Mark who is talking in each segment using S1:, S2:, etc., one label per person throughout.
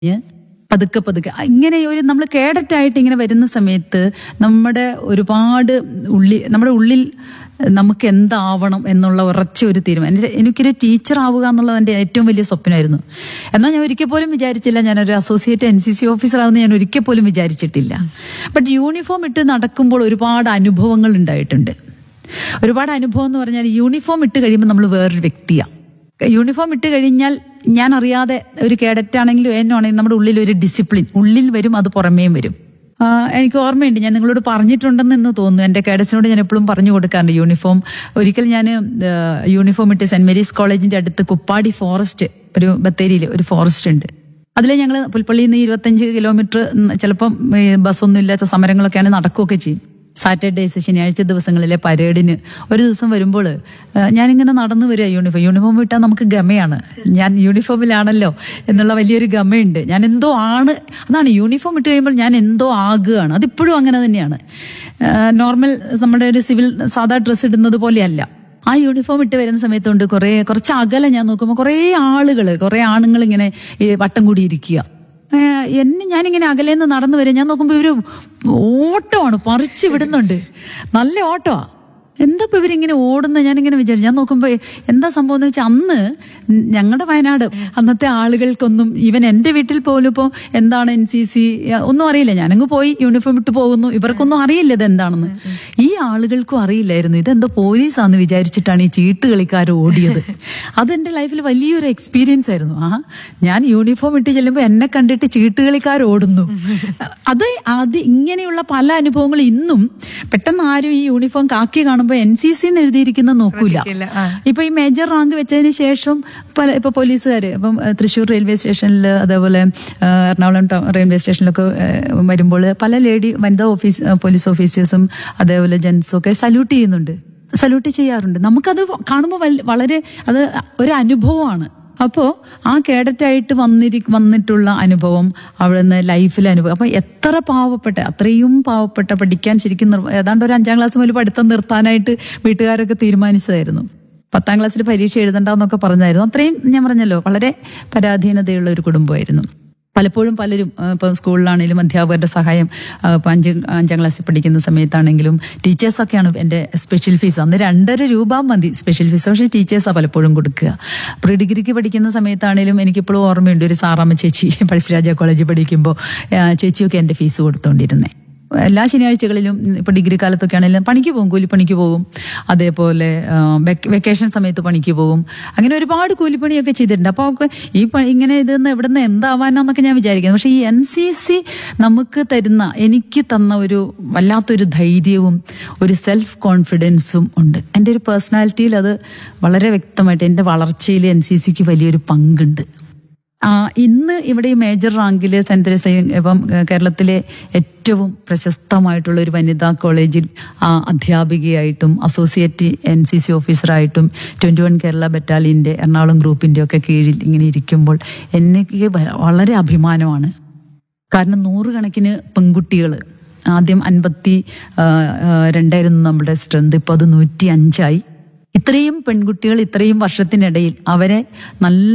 S1: കഴിഞ്ഞ് പതുക്കെ പതുക്കെ ഇങ്ങനെ ഒരു നമ്മൾ കേഡറ്റായിട്ട് ഇങ്ങനെ വരുന്ന സമയത്ത് നമ്മുടെ ഒരുപാട് ഉള്ളി നമ്മുടെ ഉള്ളിൽ നമുക്ക് എന്താവണം എന്നുള്ള ഉറച്ച ഒരു തീരുമാനം എൻ്റെ എനിക്കൊരു ടീച്ചർ ആവുക എന്നുള്ളത് എൻ്റെ ഏറ്റവും വലിയ സ്വപ്നമായിരുന്നു എന്നാൽ ഞാൻ ഒരിക്കൽ പോലും വിചാരിച്ചില്ല ഞാനൊരു associate N C C officer ആവുന്ന ഞാൻ ഒരിക്കൽ പോലും വിചാരിച്ചിട്ടില്ല ബട്ട് യൂണിഫോം ഇട്ട് നടക്കുമ്പോൾ ഒരുപാട് അനുഭവങ്ങൾ ഉണ്ടായിട്ടുണ്ട് ഒരുപാട് അനുഭവം എന്ന് പറഞ്ഞാൽ യൂണിഫോം ഇട്ട് കഴിയുമ്പോൾ നമ്മൾ വേറൊരു വ്യക്തിയാണ് യൂണിഫോം ഇട്ട് കഴിഞ്ഞാൽ ഞാൻ അറിയാതെ ഒരു കേഡറ്റ് ആണെങ്കിലും എന്നാണെങ്കിലും നമ്മുടെ ഉള്ളിൽ ഒരു ഡിസിപ്ലിൻ ഉള്ളിൽ വരും അത് പുറമേയും വരും ആ, എനിക്ക് ഓർമ്മയുണ്ട് ഞാൻ നിങ്ങളോട് പറഞ്ഞിട്ടുണ്ടെന്ന് എന്ന് തോന്നുന്നു എൻ്റെ കേഡറ്റ്സിനോട് ഞാൻ എപ്പോഴും പറഞ്ഞു കൊടുക്കാറുണ്ട് യൂണിഫോം ഒരിക്കൽ ഞാൻ യൂണിഫോം ഇട്ട് സെന്റ് മേരീസ് കോളേജിന്റെ അടുത്ത് കുപ്പാടി ഫോറസ്റ്റ് ഒരു ബത്തേരിയിൽ ഒരു ഫോറസ്റ്റ് ഉണ്ട് അതിൽ ഞങ്ങൾ പുൽപ്പള്ളിയിൽ നിന്ന് ഇരുപത്തഞ്ച് കിലോമീറ്റർ ചിലപ്പം ഈ ബസ്സൊന്നും ഇല്ലാത്ത സമരങ്ങളൊക്കെയാണ് നടക്കുകയൊക്കെ ചെയ്യും സാറ്റർഡേസ് ശനിയാഴ്ച ദിവസങ്ങളിലെ പരേഡിന് ഒരു ദിവസം വരുമ്പോൾ ഞാനിങ്ങനെ നടന്നു വരിക യൂണിഫോം യൂണിഫോം ഇട്ടാൽ നമുക്ക് ഗമയാണ് ഞാൻ യൂണിഫോമിലാണല്ലോ എന്നുള്ള വലിയൊരു ഗമയുണ്ട് ഞാൻ എന്തോ ആണ് അതാണ് യൂണിഫോം ഇട്ട് കഴിയുമ്പോൾ ഞാൻ എന്തോ ആകുകയാണ് അതിപ്പോഴും അങ്ങനെ തന്നെയാണ് നോർമൽ നമ്മുടെ ഒരു സിവിൽ സാധാ ഡ്രസ്സ് ഇടുന്നത് പോലെയല്ല ആ യൂണിഫോം ഇട്ട് വരുന്ന സമയത്തുണ്ട് കുറേ കുറച്ച് അകലെ ഞാൻ നോക്കുമ്പോൾ കുറേ ആളുകൾ കുറേ ആണുങ്ങൾ ഇങ്ങനെ ഈ വട്ടം കൂടി ഇരിക്കുക ഏഹ് എന്നെ ഞാനിങ്ങനെ അകലേന്ന് നടന്നു വരും ഞാൻ നോക്കുമ്പോൾ ഇവര് ഓട്ടമാണ് പറിച്ചു വിടുന്നുണ്ട് നല്ല ഓട്ടമാ എന്താ ഇപ്പൊ ഇവരിങ്ങനെ ഓടുന്ന ഞാനിങ്ങനെ വിചാരിച്ചു ഞാൻ നോക്കുമ്പോ എന്താ സംഭവം എന്ന് വെച്ചാൽ അന്ന് ഞങ്ങളുടെ വയനാട് അന്നത്തെ ആളുകൾക്കൊന്നും ഈവൻ എന്റെ വീട്ടിൽ പോലും ഇപ്പോൾ എന്താണ് എൻ സി സി ഒന്നും അറിയില്ല ഞാനങ്ങ് പോയി യൂണിഫോം ഇട്ട് പോകുന്നു ഇവർക്കൊന്നും അറിയില്ല ഇത് എന്താണെന്ന് ഈ ആളുകൾക്കും അറിയില്ലായിരുന്നു ഇതെന്തോ പോലീസാന്ന് വിചാരിച്ചിട്ടാണ് ഈ ചീട്ട് കളിക്കാർ ഓടിയത് അതെന്റെ ലൈഫിൽ വലിയൊരു എക്സ്പീരിയൻസ് ആയിരുന്നു ആ ഞാൻ യൂണിഫോം ഇട്ട് ചെല്ലുമ്പോൾ എന്നെ കണ്ടിട്ട് ചീട്ടുകളിക്കാർ ഓടുന്നു അത് അത് ഇങ്ങനെയുള്ള പല അനുഭവങ്ങളും ഇന്നും പെട്ടെന്ന് ആരും ഈ യൂണിഫോം കാക്കി കാണുമ്പോൾ എൻ സി സി എന്ന് എഴുതിയിരിക്കുന്ന നോക്കൂല ഇപ്പൊ ഈ മേജർ റാങ്ക് വെച്ചതിന് ശേഷം പല ഇപ്പൊ പോലീസുകാർ ഇപ്പം ഏഹ്, തൃശ്ശൂർ റെയിൽവേ സ്റ്റേഷനിൽ അതേപോലെ ഏഹ്, എറണാകുളം ടൗൺ റെയിൽവേ സ്റ്റേഷനിലൊക്കെ ഏഹ്, വരുമ്പോൾ പല ലേഡി വനിതാ ഓഫീസ് ഏഹ്, പോലീസ് ഓഫീസേഴ്സും അതേപോലെ ജെൻസും ഒക്കെ സല്യൂട്ട് ചെയ്യുന്നുണ്ട് സല്യൂട്ട് ചെയ്യാറുണ്ട് നമുക്കത് കാണുമ്പോൾ വൽ- വളരെ അത് ഒരു അനുഭവമാണ് അപ്പോൾ ആ കേഡറ്റായിട്ട് വന്നിരി വന്നിട്ടുള്ള അനുഭവം അവിടുന്ന് ലൈഫിലെ അനുഭവം അപ്പം എത്ര പാവപ്പെട്ട അത്രയും പാവപ്പെട്ട പഠിക്കാൻ ശരിക്കും നിർ- ഏതാണ്ട് ഒരു അഞ്ചാം ക്ലാസ് മുതൽ പഠിത്തം നിർത്താനായിട്ട് വീട്ടുകാരൊക്കെ തീരുമാനിച്ചതായിരുന്നു പത്താം ക്ലാസ്സിൽ പരീക്ഷ എഴുതണ്ടെന്നൊക്കെ പറഞ്ഞായിരുന്നു അത്രയും ഞാൻ പറഞ്ഞല്ലോ വളരെ പരാധീനതയുള്ള ഒരു കുടുംബമായിരുന്നു പലപ്പോഴും പലരും ആ, ഇപ്പം സ്കൂളിലാണെങ്കിലും അധ്യാപകരുടെ സഹായം ആ, ഇപ്പം അഞ്ച് അഞ്ചാം ക്ലാസ്സിൽ പഠിക്കുന്ന സമയത്താണെങ്കിലും ടീച്ചേഴ്സൊക്കെയാണ് എൻ്റെ സ്പെഷ്യൽ ഫീസ് അന്ന് രണ്ടര രൂപ മതി സ്പെഷ്യൽ ഫീസ് പക്ഷേ ടീച്ചേഴ്സാണ് പലപ്പോഴും കൊടുക്കുക പ്രീ ഡിഗ്രിക്ക് പഠിക്കുന്ന സമയത്താണെങ്കിലും എനിക്കിപ്പോഴും ഓർമ്മയുണ്ട് ഒരു സാറാമ്മ ചേച്ചി പഴശ്ശിരാജ കോളേജിൽ പഠിക്കുമ്പോൾ ആ, ചേച്ചിയൊക്കെ എൻ്റെ ഫീസ് കൊടുത്തോണ്ടിരുന്നേ എല്ലാ ശനിയാഴ്ചകളിലും ഇപ്പൊ ഡിഗ്രി കാലത്തൊക്കെ ആണെങ്കിലും പണിക്ക് പോകും കൂലിപ്പണിക്ക് പോകും അതേപോലെ ആ, വെക്ക- വെക്കേഷൻ സമയത്ത് പണിക്ക് പോകും അങ്ങനെ ഒരുപാട് കൂലിപ്പണിയൊക്കെ ചെയ്തിട്ടുണ്ട് അപ്പോൾ ഒക്കെ ഈ പ- ഇങ്ങനെ ഇതെന്ന് എവിടുന്ന് എന്താവാനാന്നൊക്കെ ഞാൻ വിചാരിക്കുന്നു പക്ഷെ ഈ എൻ സി സി നമുക്ക് തരുന്ന എനിക്ക് തന്ന ഒരു വല്ലാത്തൊരു ധൈര്യവും ഒരു സെൽഫ് കോൺഫിഡൻസും ഉണ്ട് എൻ്റെ ഒരു പേഴ്സണാലിറ്റിയിൽ അത് വളരെ വ്യക്തമായിട്ട് എൻ്റെ വളർച്ചയിൽ എൻ സി സിക്ക് വലിയൊരു പങ്കുണ്ട് ആ, ഇന്ന് ഇവിടെ ഈ മേജർ റാങ്കിൽ സെന്റ് തെരേസ ഇപ്പം ഏഹ്, കേരളത്തിലെ ഏറ്റവും പ്രശസ്തമായിട്ടുള്ള ഒരു വനിതാ കോളേജിൽ ആ, അധ്യാപികയായിട്ടും അസോസിയേറ്റ് എൻ സി സി ഓഫീസറായിട്ടും ട്വന്റി വൺ കേരള ബറ്റാലിയന്റെ എറണാകുളം ഗ്രൂപ്പിന്റെ ഒക്കെ കീഴിൽ ഇങ്ങനെ ഇരിക്കുമ്പോൾ എനിക്ക് വ- വളരെ അഭിമാനമാണ് കാരണം നൂറുകണക്കിന് പെൺകുട്ടികൾ ആദ്യം അൻപത്തി ആ, ആ, രണ്ടായിരുന്നു നമ്മുടെ സ്ട്രെങ്ത് ഇപ്പോൾ അത് നൂറ്റി അഞ്ചായി ഇത്രയും പെൺകുട്ടികൾ ഇത്രയും വർഷത്തിനിടയിൽ അവരെ നല്ല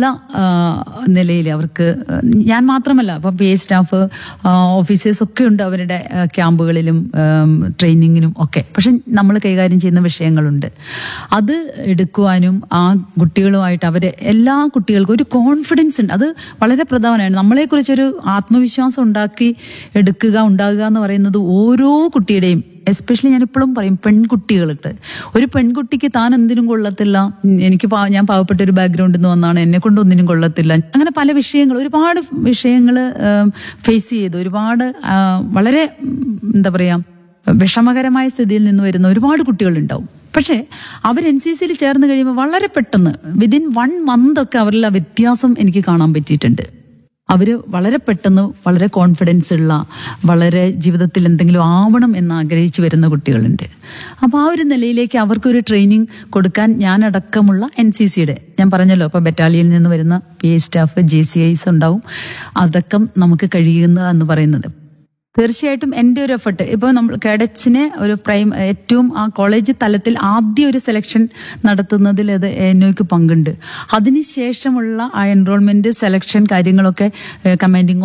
S1: നിലയിൽ അവർക്ക് ആ, ഞാൻ മാത്രമല്ല ഇപ്പം പി എ സ്റ്റാഫ് ഓഫീസേഴ്സ് ഒക്കെ ഉണ്ട് അവരുടെ ആ, ക്യാമ്പുകളിലും ആം, ട്രെയിനിങ്ങിനും ഒക്കെ പക്ഷെ നമ്മൾ കൈകാര്യം ചെയ്യുന്ന വിഷയങ്ങളുണ്ട് അത് എടുക്കുവാനും ആ കുട്ടികളുമായിട്ട് അവരെ എല്ലാ കുട്ടികൾക്കും ഒരു കോൺഫിഡൻസ് ഉണ്ട് അത് വളരെ പ്രധാനമാണ് നമ്മളെക്കുറിച്ചൊരു ആത്മവിശ്വാസം ഉണ്ടാക്കി എടുക്കുക ഉണ്ടാകുക എന്ന് പറയുന്നത് ഓരോ കുട്ടിയുടെയും എസ്പെഷ്യലി ഞാൻ ഇപ്പോഴും പറയും പെൺകുട്ടികൾക്ക് ഒരു പെൺകുട്ടിക്ക് താൻ എന്തിനും കൊള്ളത്തില്ല ഉം, എനിക്ക് പാ- ഞാൻ പാവപ്പെട്ട ഒരു ബാക്ക്ഗ്രൗണ്ടിൽ നിന്ന് വന്നാണ് എന്നെ കൊണ്ട് ഒന്നിനും കൊള്ളത്തില്ല അങ്ങനെ പല വിഷയങ്ങൾ ഒരുപാട് വിഷയങ്ങൾ ഫേസ് ചെയ്ത് ഒരുപാട് ആ, വളരെ ഉം, എന്താ പറയാ വിഷമകരമായ സ്ഥിതിയിൽ നിന്ന് വരുന്ന ഒരുപാട് കുട്ടികളുണ്ടാവും പക്ഷേ അവർ എൻ സി സിയിൽ ചേർന്ന് കഴിയുമ്പോൾ വളരെ പെട്ടെന്ന് വിതിൻ വൺ മന്ത് ഒക്കെ അവരിൽ ആ വ്യത്യാസം എനിക്ക് കാണാൻ പറ്റിയിട്ടുണ്ട് അവർ വളരെ പെട്ടെന്ന് വളരെ കോൺഫിഡൻസ് ഉള്ള വളരെ ജീവിതത്തിൽ എന്തെങ്കിലും ആവണം എന്ന് ആഗ്രഹിച്ചു വരുന്ന കുട്ടികളുണ്ട് അപ്പോൾ ആ ഒരു നിലയിലേക്ക് അവർക്കൊരു ട്രെയിനിങ് കൊടുക്കാൻ ഞാനടക്കമുള്ള എൻ സി സിയുടെ ഞാൻ പറഞ്ഞല്ലോ അപ്പോൾ ബറ്റാലിയനിൽ നിന്ന് വരുന്ന P A staff J C ഐസ് ഉണ്ടാവും അടക്കം നമുക്ക് കഴിയുന്ന എന്ന് പറയുന്നത് തീർച്ചയായിട്ടും എൻ്റെ ഒരു എഫർട്ട് ഇപ്പോൾ നമ്മൾ കേഡറ്റ്സിനെ ഒരു പ്രൈം ഏറ്റവും ആ കോളേജ് തലത്തിൽ ആദ്യ ഒരു സെലക്ഷൻ നടത്തുന്നതിൽ അത് എന്നോയ്ക്ക് പങ്കുണ്ട് അതിനുശേഷമുള്ള ആ എൻറോൾമെന്റ് സെലക്ഷൻ കാര്യങ്ങളൊക്കെ കമാൻഡിങ്